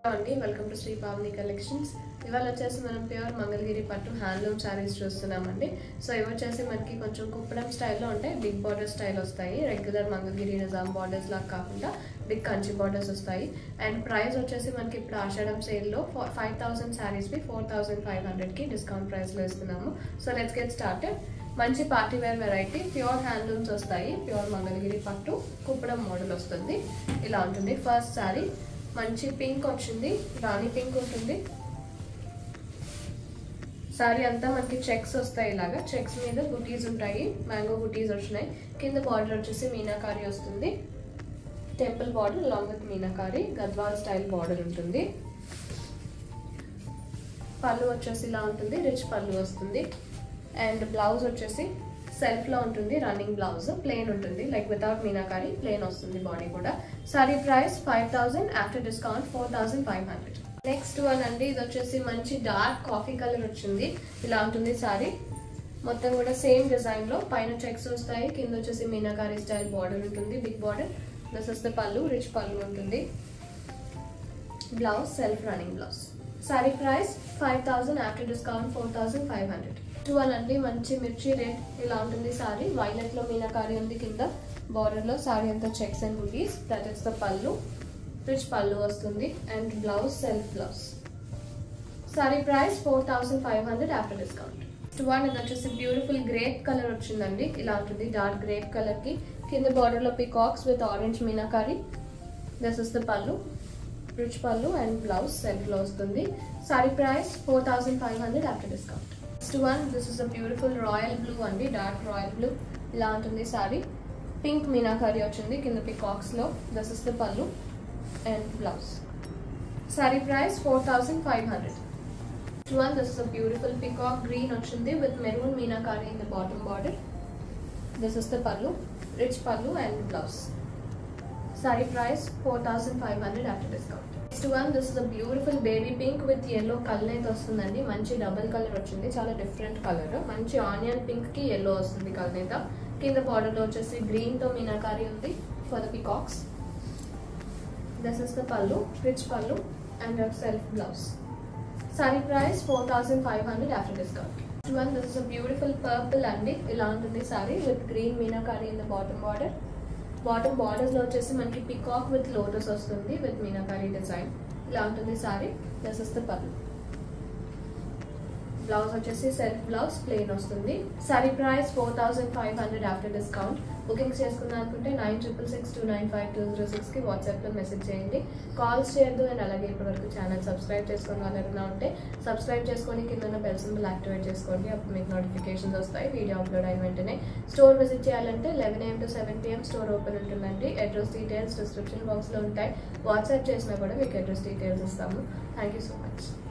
అండి welcome to Shri Pavani collections ఇవాళ వచ్చేసి మనం ప్యూర్ మంగళగిరి పట్టు హ్యాండ్లూమ్ శారీస్ చూస్తున్నామండి సో ఇవి వచ్చేసి మనకి కొంచెం కుప్పడం స్టైల్లో ఉంటాయి బిగ్ బార్డర్ స్టైల్ వస్తాయి రెగ్యులర్ మంగళగిరి నిజాం బార్డర్స్ లాగా కాకుండా బిగ్ కంచి బార్డర్స్ వస్తాయి అండ్ ప్రైస్ వచ్చేసి మనకి ఇప్పుడు ఆషాఢం సేల్లో ఫైవ్ థౌసండ్ శారీస్వి ఫోర్ థౌసండ్ ఫైవ్ హండ్రెడ్కి డిస్కౌంట్ ప్రైస్లో ఇస్తున్నాము సో లెట్స్ గెట్ స్టార్టెడ్ మంచి party wear variety pure handlooms వస్తాయి ప్యూర్ మంగళగిరి పట్టు కుప్పడం మోడల్ వస్తుంది ఇలా ఉంటుంది ఫస్ట్ శారీ మంచి పింక్ వచ్చింది రాణి పింక్ ఉంటుంది సారీ అంతా మనకి చెక్స్ వస్తాయి ఇలాగా చెక్స్ మీద బుటీస్ ఉంటాయి మ్యాంగో బుటీస్ వచ్చినాయి కింద బార్డర్ వచ్చేసి మీనాకారి వస్తుంది temple border long with meenakari Gadwal style border ఉంటుంది పళ్ళు వచ్చేసి ఇలా ఉంటుంది రిచ్ పళ్ళు వస్తుంది అండ్ బ్లౌజ్ వచ్చేసి సెల్ఫ్ లో ఉంటుంది రన్నింగ్ బ్లౌజ్ ప్లెయిన్ ఉంటుంది లైక్ వితౌట్ మీనాకారి ప్లెయిన్ వస్తుంది బాడీ కూడా sari price five thousand after discount four thousand five hundred next one అండి ఇది వచ్చేసి మంచి డార్క్ కాఫీ కలర్ వచ్చింది ఇలా ఉంటుంది సారీ మొత్తం కూడా సేమ్ డిజైన్ లో పైన చెక్స్ వస్తాయి కింద వచ్చేసి మీనాకారి స్టైల్ బార్డర్ ఉంటుంది big border this is the pallu rich pallu ఉంటుంది blouse self running blouse sari price five thousand after discount four thousand five hundred two one అండి మంచి మిర్చి రెడ్ ఇలా ఉంటుంది సారీ వైలెట్ లో మీనాకారి ఉంది కింద బార్డర్ లో సారీ అంతా checks and butis that is the pallu rich pallu వస్తుంది and blouse self blouse sari price four thousand five hundred after discount two one ఇది వచ్చేసి బ్యూటిఫుల్ గ్రేప్ కలర్ వచ్చిందండి ఇలా ఉంటుంది డార్క్ గ్రేప్ కలర్ కి కింద బార్డర్ లో peacocks with orange meenakari this is the pallu rich pallu and blouse self లో వస్తుంది sari price four thousand five hundred after discount next one this is a beautiful royal blue అండి dark royal blue ఇలా ఉంటుంది sari pink meenakari వచ్చింది కింద పికాక్స్ లో this is the pallu and blouse sari price four thousand five hundred one this is a beautiful peacock green వచ్చింది with maroon meenakari in the bottom border this is the pallu rich pallu and blouse sari price four thousand five hundred after discount next one this is a beautiful baby pink with yellow colour అయితే వస్తుందండి మంచి double colour వచ్చింది చాలా different colour మంచి onion pink కి yellow వస్తుంది colour కింద border లో వచ్చేసి గ్రీన్ తో మీనాకారి ఉంది for the peacocks this is the pallu rich pallu and self blouse sari price four thousand five hundred after discount one this is a beautiful purple అండి ఇలా ఉంటుంది sari with green meenakari in the bottom border bottom borders లో వచ్చేసి మనకి peacock with lotus వస్తుంది with meenakari design ఇలా ఉంటుంది sari this is the pallu blouse వచ్చేసి సెల్ఫ్ బ్లౌజ్ ప్లెయిన్ వస్తుంది sari price four thousand five hundred after discount bookings చేసుకుందాం అనుకుంటే nine triple six two nine five two zero సిక్స్కి వాట్సాప్లో మెసేజ్ చేయండి కాల్స్ చేయొద్దు అండ్ అలాగే ఇప్పటివరకు ఛానల్ సబ్స్క్రైబ్ చేసుకుని వాళ్ళు ఎవరైనా ఉంటే సబ్స్క్రైబ్ చేసుకొని కింద ఉన్న బెల్ సింబల్ యాక్టివేట్ చేసుకోండి అప్పుడు మీకు నోటిఫికేషన్స్ వస్తాయి వీడియో అప్లోడ్ అయిన వెంటనే స్టోర్ విజిట్ చేయాలంటే eleven AM to seven PM store open ఉంటుందండి అడ్రస్ డీటెయిల్స్ డిస్క్రిప్షన్ బాక్స్లో ఉంటాయి వాట్సాప్ చేసినా కూడా మీకు అడ్రస్ డీటెయిల్స్ ఇస్తాము థ్యాంక్ యూ సో మచ్